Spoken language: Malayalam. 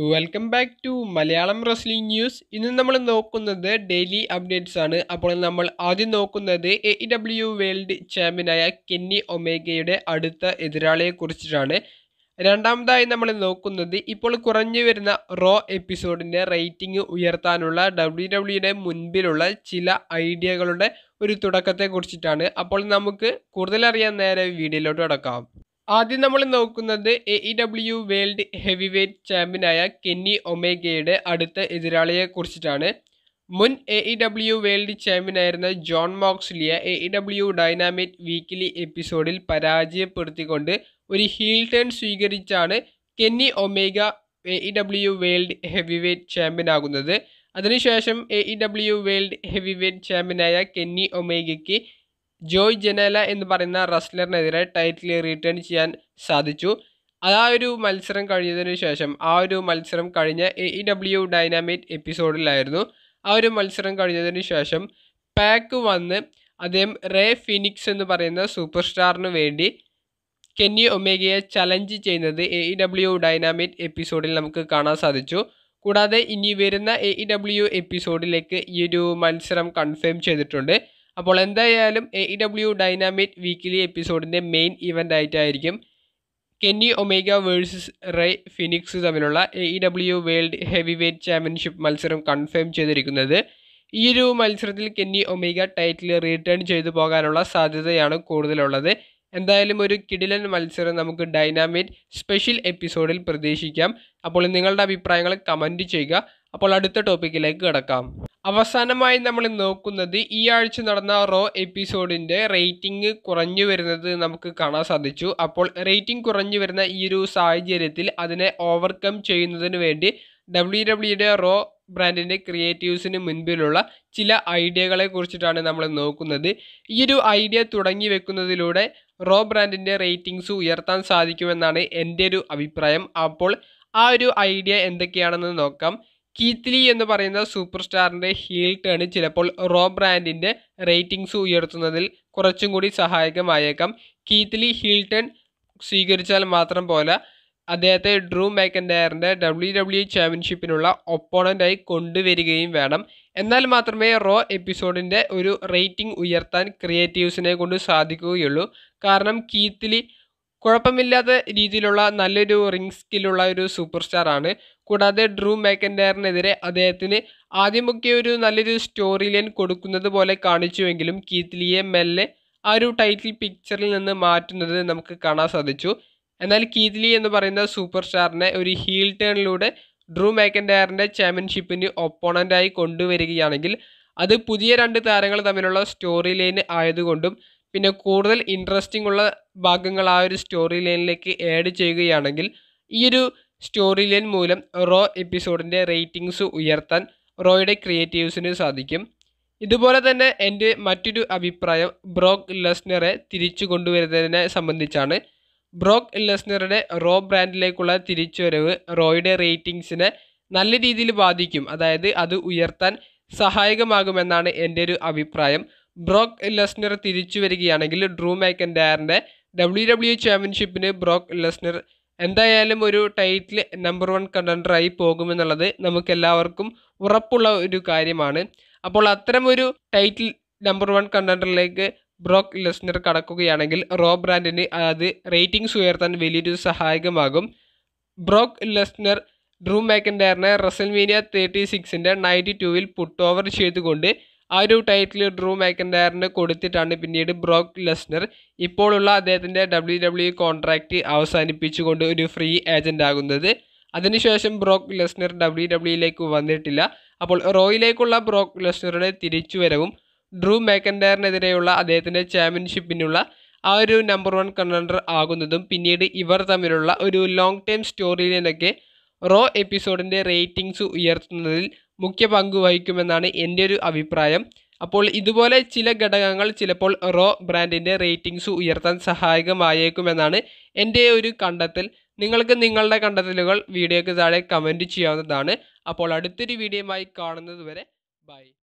welcome back to Malayalam wrestling news ഇന്ന് നമ്മൾ നോക്കുന്നത് ഡെയിലി അപ്ഡേറ്റ്സ് ആണ് അപ്പോൾ നമ്മൾ ആദ്യം നോക്കുന്നത് എ ഇ ഡബ്ല്യു വേൾഡ് ചാമ്പ്യനായ കെന്നി ഒമേഗയുടെ അടുത്ത എതിരാളിയെ കുറിച്ചിട്ടാണ് രണ്ടാമതായി നമ്മൾ നോക്കുന്നത് ഇപ്പോൾ കുറഞ്ഞു വരുന്ന റോ എപ്പിസോഡിൻ്റെ റേറ്റിംഗ് ഉയർത്താനുള്ള ഡബ്ല്യു ഡബ്ല്യുടെ മുൻപിലുള്ള ചില ഐഡിയകളുടെ ഒരു തുടക്കത്തെ കുറിച്ചിട്ടാണ് അപ്പോൾ നമുക്ക് കൂടുതൽ അറിയാൻ നേരെ വീഡിയോയിലോട്ട് കടക്കാം ആദ്യം നമ്മൾ നോക്കുന്നത് A E W world heavyweight ചാമ്പ്യനായ കെന്നി ഒമേഗയുടെ അടുത്ത എതിരാളിയെ കുറിച്ചിട്ടാണ് മുൻ എ ഇ ഡബ്ല്യു വേൾഡ് ചാമ്പ്യനായിരുന്ന ജോൺ മോക്സ്ലിയ A E W dynamic weekly എപ്പിസോഡിൽ പരാജയപ്പെടുത്തിക്കൊണ്ട് ഒരു ഹീൽ ടേൺ സ്വീകരിച്ചാണ് Kenny Omega A E W world heavyweight champion ആകുന്നത് അതിനുശേഷം A E W world heavyweight ചാമ്പ്യനായ കെന്നി ഒമേഗയ്ക്ക് ജോയ് ജനേല എന്ന് പറയുന്ന റസ്ലറിനെതിരെ ടൈറ്റിൽ റിട്ടേൺ ചെയ്യാൻ സാധിച്ചു ആ ഒരു മത്സരം കഴിഞ്ഞതിന് ശേഷം ആ ഒരു മത്സരം കഴിഞ്ഞ എ ഇ ഡബ്ല്യു ഡൈനാമിക് എപ്പിസോഡിലായിരുന്നു ആ ഒരു മത്സരം കഴിഞ്ഞതിന് ശേഷം പാക്ക് വന്ന് അദ്ദേഹം റേ ഫിനിക്സ് എന്ന് പറയുന്ന സൂപ്പർ സ്റ്റാറിന് വേണ്ടി കെന്നി ഒമേഗയെ ചലഞ്ച് ചെയ്യുന്നത് എ ഇ ഡബ്ല്യു ഡൈനാമിക് എപ്പിസോഡിൽ നമുക്ക് കാണാൻ സാധിച്ചു കൂടാതെ ഇനി വരുന്ന എ ഇ ഡബ്ല്യു എപ്പിസോഡിലേക്ക് ഈ ഒരു മത്സരം കൺഫേം ചെയ്തിട്ടുണ്ട് അപ്പോൾ എന്തായാലും A E W dynamic weekly എപ്പിസോഡിൻ്റെ മെയിൻ ഇവൻ്റ് ആയിട്ടായിരിക്കും Kenny Omega versus Rey Fenix തമ്മിലുള്ള A E W world heavyweight championship മത്സരം കൺഫേം ചെയ്തിരിക്കുന്നത് ഈ ഒരു മത്സരത്തിൽ കെന്നി ഒമേഗ ടൈറ്റിൽ റിട്ടേൺ ചെയ്തു പോകാനുള്ള സാധ്യതയാണ് കൂടുതലുള്ളത് എന്തായാലും ഒരു കിടിലൻ മത്സരം നമുക്ക് ഡൈനാമിക് സ്പെഷ്യൽ എപ്പിസോഡിൽ പ്രതീക്ഷിക്കാം അപ്പോൾ നിങ്ങളുടെ അഭിപ്രായങ്ങൾ കമൻറ്റ് ചെയ്യുക അപ്പോൾ അടുത്ത ടോപ്പിക്കിലേക്ക് കിടക്കാം അവസാനമായി നമ്മൾ നോക്കുന്നത് ഈ ആഴ്ച നടന്ന റോ എപ്പിസോഡിൻ്റെ റേറ്റിംഗ് കുറഞ്ഞു വരുന്നത് നമുക്ക് കാണാൻ സാധിച്ചു അപ്പോൾ റേറ്റിംഗ് കുറഞ്ഞു വരുന്ന ഈ ഒരു സാഹചര്യത്തിൽ അതിനെ ഓവർകം ചെയ്യുന്നതിന് വേണ്ടി ഡബ്ല്യു ഡബ്ല്യുടെ റോ ബ്രാൻഡിൻ്റെ ക്രിയേറ്റീവ്സിന് മുൻപിലുള്ള ചില ഐഡിയകളെ കുറിച്ചിട്ടാണ് നമ്മൾ നോക്കുന്നത് ഈ ഒരു ഐഡിയ തുടങ്ങി വെക്കുന്നതിലൂടെ റോ ബ്രാൻഡിൻ്റെ റേറ്റിംഗ്സ് ഉയർത്താൻ സാധിക്കുമെന്നാണ് എൻ്റെ ഒരു അഭിപ്രായം അപ്പോൾ ആ ഒരു ഐഡിയ എന്തൊക്കെയാണെന്ന് നോക്കാം കീത്ലി എന്ന് പറയുന്ന സൂപ്പർ സ്റ്റാറിൻ്റെ ഹീൽ ടേൺ ചിലപ്പോൾ റോ ബ്രാൻഡിൻ്റെ റേറ്റിംഗ്സ് ഉയർത്തുന്നതിൽ കുറച്ചും കൂടി സഹായകമായേക്കാം കീത്ലി ഹീൽ ടേൺ സ്വീകരിച്ചാൽ മാത്രം പോലെ അദ്ദേഹത്തെ ഡ്രൂ മാക്കൻഡയറിൻ്റെ ഡബ്ല്യു ഡബ്ല്യു ചാമ്പ്യൻഷിപ്പിനുള്ള ഒപ്പോണൻ്റായി കൊണ്ടുവരികയും വേണം എന്നാൽ മാത്രമേ റോ എപ്പിസോഡിൻ്റെ ഒരു റേറ്റിംഗ് ഉയർത്താൻ ക്രിയേറ്റീവ്സിനെ കൊണ്ട് സാധിക്കുകയുള്ളൂ കാരണം കീത്തിലി കുഴപ്പമില്ലാത്ത രീതിയിലുള്ള നല്ലൊരു റിംഗ് സ്കില്ലുള്ള ഒരു സൂപ്പർ സ്റ്റാർ ആണ് കൂടാതെ ഡ്രൂ മാക്കൻഡയറിനെതിരെ അദ്ദേഹത്തിന് ആദ്യമൊക്കെ ഒരു നല്ലൊരു സ്റ്റോറി ലൈൻ കൊടുക്കുന്നത് പോലെ കാണിച്ചുവെങ്കിലും കീത്ലിയെ മെല്ലെ ആ ഒരു ടൈറ്റിൽ പിക്ചറിൽ നിന്ന് മാറ്റുന്നത് നമുക്ക് കാണാൻ സാധിച്ചു എന്നാൽ കീത്ലി എന്ന് പറയുന്ന സൂപ്പർ സ്റ്റാറിനെ ഒരു ഹീൽ ടേണിലൂടെ ഡ്രൂ മാക്കൻഡയറിൻ്റെ ചാമ്പ്യൻഷിപ്പിന് ഒപ്പോണൻ്റായി കൊണ്ടുവരികയാണെങ്കിൽ അത് പുതിയ രണ്ട് താരങ്ങൾ തമ്മിലുള്ള സ്റ്റോറി ലൈൻ ആയതുകൊണ്ടും പിന്നെ കൂടുതൽ ഇൻട്രസ്റ്റിംഗ് ഉള്ള ഭാഗങ്ങൾ ആ ഒരു സ്റ്റോറി ലൈനിലേക്ക് ആഡ് ചെയ്യുകയാണെങ്കിൽ ഈ ഒരു സ്റ്റോറി ലൈൻ മൂലം റോ എപ്പിസോഡിൻ്റെ റേറ്റിംഗ്സ് ഉയർത്താൻ റോയുടെ ക്രിയേറ്റീവ്സിന് സാധിക്കും ഇതുപോലെ തന്നെ എൻ്റെ മറ്റൊരു അഭിപ്രായം ബ്രോക്ക് ലെസ്നറെ തിരിച്ചു കൊണ്ടുവരുന്നതിനെ സംബന്ധിച്ചാണ് ബ്രോക്ക് ലെസ്നറുടെ റോ ബ്രാൻഡിലേക്കുള്ള തിരിച്ചുവരവ് റോയുടെ റേറ്റിംഗ്സിനെ നല്ല രീതിയിൽ ബാധിക്കും അതായത് അത് ഉയർത്താൻ സഹായകമാകുമെന്നാണ് എൻ്റെ ഒരു അഭിപ്രായം ബ്രോക്ക് ലെസ്നർ തിരിച്ചു വരികയാണെങ്കിൽ ഡ്രൂ മാക്കൻഡയറിൻ്റെ ഡബ്ല്യു ഡബ്ല്യു ചാമ്പ്യൻഷിപ്പിന് ബ്രോക്ക് ലെസ്നർ എന്തായാലും ഒരു ടൈറ്റിൽ നമ്പർ വൺ കണ്ടൻഡറായി പോകുമെന്നുള്ളത് നമുക്കെല്ലാവർക്കും ഉറപ്പുള്ള ഒരു കാര്യമാണ് അപ്പോൾ അത്തരം ഒരു ടൈറ്റിൽ നമ്പർ വൺ കണ്ടൻഡറിലേക്ക് ബ്രോക്ക് ലെസ്നർ കടക്കുകയാണെങ്കിൽ റോ ബ്രാൻഡിന് അത് റേറ്റിംഗ്സ് ഉയർത്താൻ വലിയൊരു സഹായകമാകും ബ്രോക്ക് ലെസ്നർ ഡ്രൂ മാക്കൻഡയറിനെ റസൽമീനിയ തേർട്ടി സിക്സിൻ്റെ നയൻറ്റി ടൂവിൽ പുട്ട് ഓവർ ചെയ്തുകൊണ്ട് ആ ഒരു ടൈറ്റിൽ ഡ്രൂ മാക്കൻഡയറിന് കൊടുത്തിട്ടാണ് പിന്നീട് ബ്രോക്ക് ലെസ്നർ ഇപ്പോഴുള്ള അദ്ദേഹത്തിൻ്റെ ഡബ്ല്യു ഡബ്ല്യു കോൺട്രാക്റ്റ് അവസാനിപ്പിച്ചുകൊണ്ട് ഒരു ഫ്രീ ഏജൻ്റ് ആകുന്നത് അതിനുശേഷം ബ്രോക്ക് ലെസ്നർ ഡബ്ല്യു ഡബ്ല്യുയിലേക്ക് വന്നിട്ടില്ല അപ്പോൾ റോയിലേക്കുള്ള ബ്രോക്ക് ലെസ്നറുടെ തിരിച്ചുവരവും ഡ്രൂ മാക്കൻഡയറിനെതിരെയുള്ള അദ്ദേഹത്തിൻ്റെ ചാമ്പ്യൻഷിപ്പിനുള്ള ആ ഒരു നമ്പർ വൺ കണ്ടൻഡർ ആകുന്നതും പിന്നീട് ഇവർ തമ്മിലുള്ള ഒരു ലോങ് ടൈം സ്റ്റോറി ലൈനൊക്കെ റോ എപ്പിസോഡിൻ്റെ റേറ്റിംഗ്സ് ഉയർത്തുന്നതിൽ മുഖ്യ പങ്ക് വഹിക്കുമെന്നാണ് എൻ്റെ ഒരു അഭിപ്രായം അപ്പോൾ ഇതുപോലെ ചില ഘടകങ്ങൾ ചിലപ്പോൾ റോ ബ്രാൻഡിൻ്റെ റേറ്റിംഗ്സ് ഉയർത്താൻ സഹായകമായേക്കുമെന്നാണ് എൻ്റെ ഒരു കണ്ടെത്തൽ നിങ്ങൾക്ക് നിങ്ങളുടെ കണ്ടെത്തലുകൾ വീഡിയോയ്ക്ക് താഴെ കമൻറ്റ് ചെയ്യാവുന്നതാണ് അപ്പോൾ അടുത്തൊരു വീഡിയോയുമായി കാണുന്നത് വരെ ബൈ